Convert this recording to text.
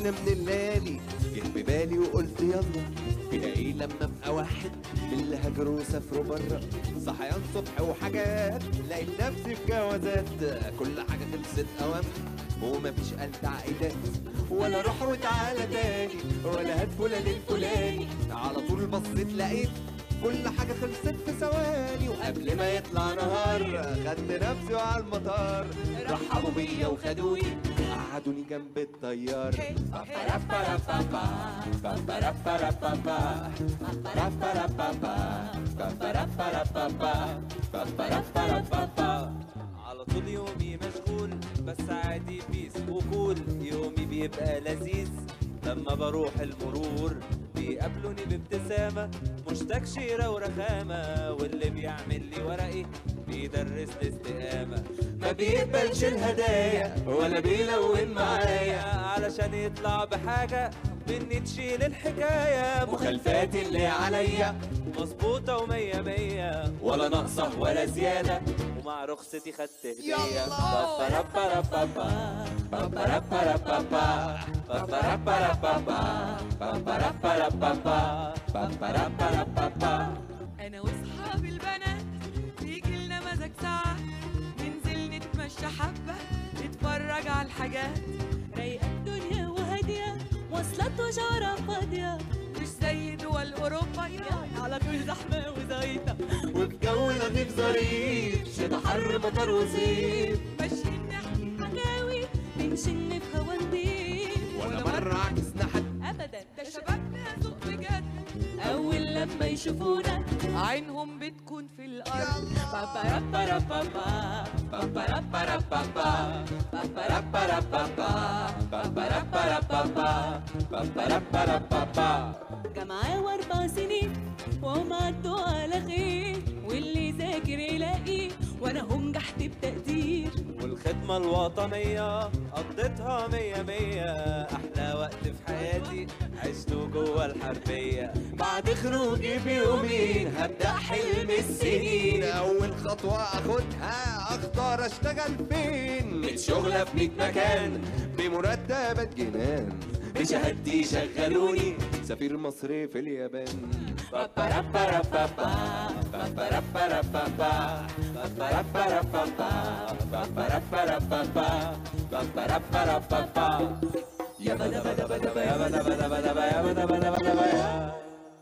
ليلة من الليالي جه في بالي وقلت يلا فيها ايه لما ابقى واحد من اللي هاجروا وسافروا بره صحيان صبح وحاجات لقيت نفسي في جوازات كل حاجة خلصت اوام ومفيش قلب عائدات ولا روح وتعالى تاني ولا هات فلان الفلاني على طول بصيت لقيت كل حاجة خلصت في ثواني وقبل ما يطلع نهار خدت نفسي وعلى المطار رحبوا بيا وخدوني قعدوني جنب الطيار على طول يومي مشغول بس عادي بيس وكول يومي بيبقى لذيذ لما بروح المرور بيقابلوني بابتسامة مش تكشيرة ورخامة واللي بيعمل لي ورقي بيدرس لي استقامة ما بيقبلش الهدايا ولا بيلون معايا علشان يطلع بحاجة مني تشيل الحكاية مخالفاتي اللي عليا مظبوطة ومية مية ولا ناقصة ولا زيادة ومع رخصتي خدت هدية بابا انا واصحابي البنات بيجي لنا مزاج ساعات ننزل نتمشى حبه نتفرج على الحاجات رايقة الدنيا وهادية مواصلات وشوارع فاضية مش زي دول اوروبا يعني على طول زحمة وزيطة وفي جو لطيف ظريف شتا حر مطر وصيف ماشيين نحكي حكاوي بنشن في هوا نضيف ولا مرة عكسنا حد أبدا ده شبابنا ذوق بجد أول لما يشوفونا عينهم بتكون في الارض بابا جامعة وأربع سنين وهم عدوا على خير واللي ذاكر يلاقي وأنا هم نجحت بتقدير والخدمة الوطنية قضيتها مية مية أحلى وقت في حياتي عشته جوه الحربية بعد خروجي بيومين هبدأ حلم السنين أول خطوة أخدها أختار أشتغل فين من شغلة في ميت مكان بمرتبات جنان بشهادتي شغلوني سفير مصري في اليابان يا بدا بدا